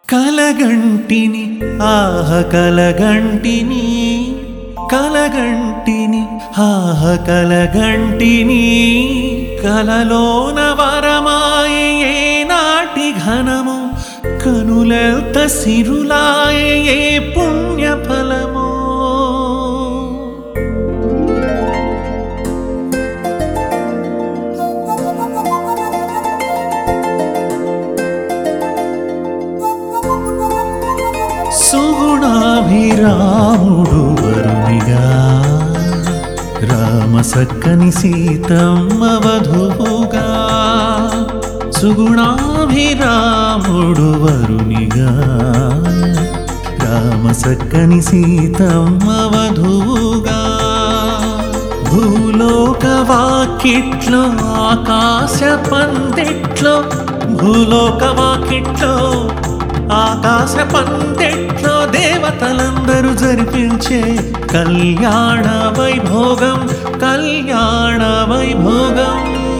కలగంటిని ఆహ కలగంటిని కలగంటిని ఆహ కలగంటిని కలలోన వరమాయే నాటి ఘనము కనులెల్త సిరులాయే ఏ పుణ్య ఫలమో సుగుణాభిరాముడు వరునిగా రామ సక్కని సీతమ్మ వధువుగా సుగుణాభిరాముడు వరునిగా రామ సక్కని సీతమ్మ వధువుగా భూలోక వాకిట్లో ఆకాశ పందిట్లో భూలోక వాకిట్లో ఆకాశ పందిట్లో దేవతలందరూ జరిపించే కళ్యాణ వైభోగం కళ్యాణ వైభోగం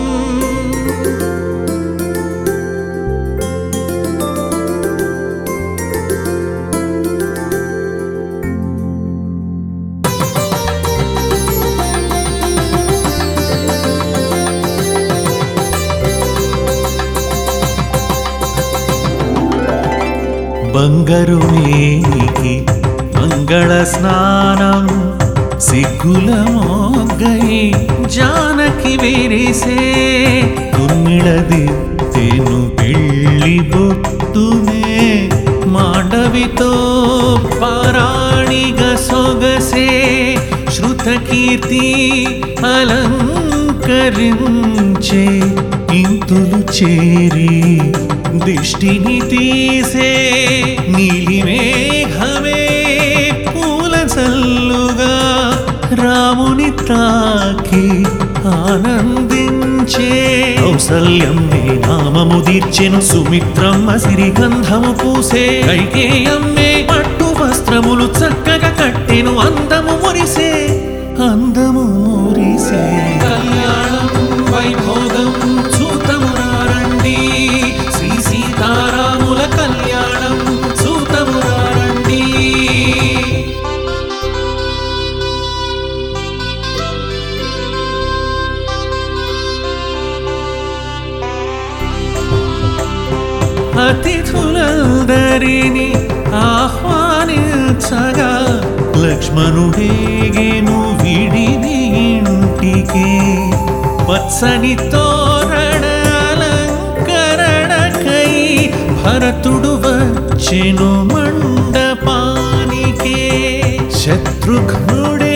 బంగారు మేనికి మంగళ స్నానం సిగ్గుల మోగ్గై జానకి వేరేసే తుమ్మిడది తేను పెళ్ళి బొట్టునే మాండవితో పారాణిగ సొగసే శృత కీర్తి అలంకరించే ఇంతులు చేరి దిష్టిని తీసే నీలి మేఘమే పూల చల్లుగా రాముని తాకి ఆనందించే కౌసల్యమ్మే నామము దీర్చెను సుమిత్రమ్మ సిరిగంధము పూసే కైకేయమ్మే పట్టు వస్త్రములు చక్కగా కట్టెను అందము మురిసే అందము మురిసే కళ్యాణం వైభోగం చూతమురారండి శ్రీ సీతారాముల కళ్యాణం చూతమురారండి అతిథులందరిని ఆహ్వానించగా లక్ష్మణుడేగేను విడిది ఇంటికి పచ్చని తోరణ అలంకరణకై భరతుడు వచ్చెను మండపానికే శత్రుఘ్నుడే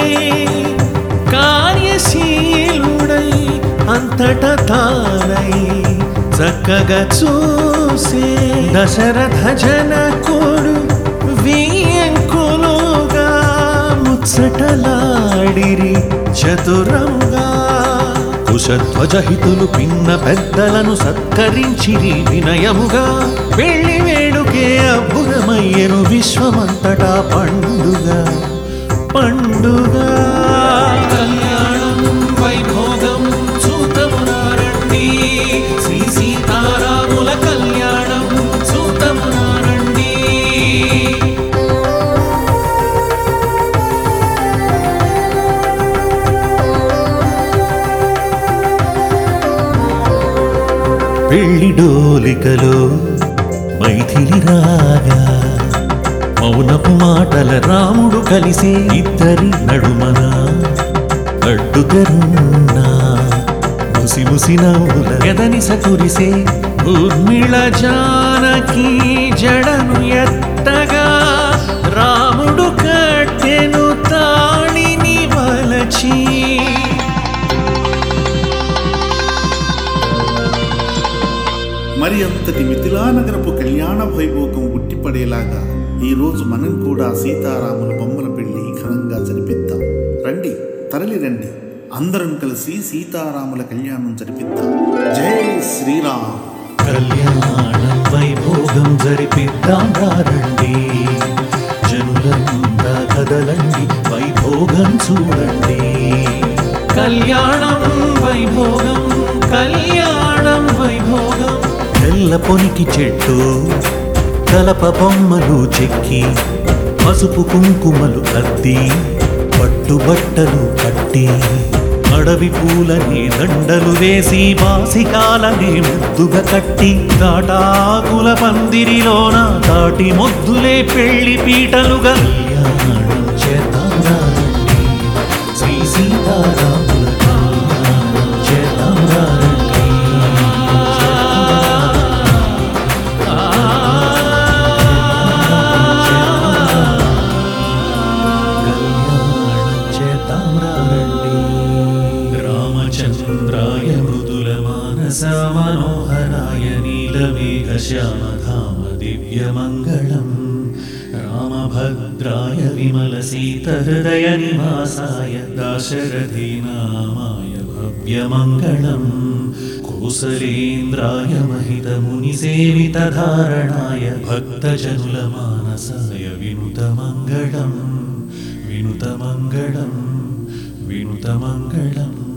కార్యశీలుడై అంతట తానై చక్కగా చూసే దశరథ జనకుడు వియంకులుగా ముచ్చటలాడిరి చతురంగా కుశధ్వజహితులు పిన్న పెద్దలను సత్కరించిరి వినయముగా వెళ్ళి వేడుకే అబ్బురమయ్యను విశ్వమంతటా పండుగ పండుగ కళ్యాణం వైభోగం చూతమునారండి శ్రీ సీతారాముల కళ్యాణం చూతమునారండి పెళ్లి డోలికలో మైథిలి రాగా మౌనపు మాటల రాముడు కలిసే ఇద్దరి నడుమన అడ్డుగరున్నా ముసి ముసి నవ్వుల ఎదని సకురిసే ఊర్మిళ జానకి జడను ఎత్తగా రాముడు కట్టెను తాళిని వలచి మరి అంతటి మిథిలానగరపు కళ్యాణ వైభోగం ఉట్టిపడేలాగా ఈ రోజు మనం కూడా సీతారాముల బొమ్మల పెళ్లి ఘనంగా జరిపిద్దాం రండి తరలి రండి అందరం కలిసి సీతారాముల కళ్యాణం జరిపిద్దాం జై శ్రీరామ్ కళ్యాణం వైభోగం జరిపిద్దాం రండి జనులంతా కదలండి వైభోగం చూడండి కళ్యాణం వైభోగం కళ్యాణం వైభోగం తెల్ల పొనికి చెట్టు కలప బొమ్మలు చెక్కి పసుపు కుంకుమలు అద్ది పట్టుబట్టలు కట్టి అడవి పూలని దండలు వేసి బాసికాలని ముద్దుగా కట్టి తాటాకుల పందిరిలోన తాటి మొద్దులే పెళ్లి పీటలుగా కళ్యాణం చేద్దాం రండి. శ్రీ సీతారాముల కళ్యాణం చేద్దాం రండి. కళ్యాణం చేద్దాం రండి. రామచంద్రాయ మృదుల మానస మనోహరాయ నీలమేఘ శ్యామధామ దివ్యమంగళం రామభద్రాయ విమల సీత హృదయ నివాసాయ దాశరథీనామాయ భవ్యమంగళం కోసలేంద్రాయ మహిత ముని సేవిత ధారణాయ భక్తజనుల మానసాయ వినుతమంగళం వినుతమంగళం వినుతమంగళం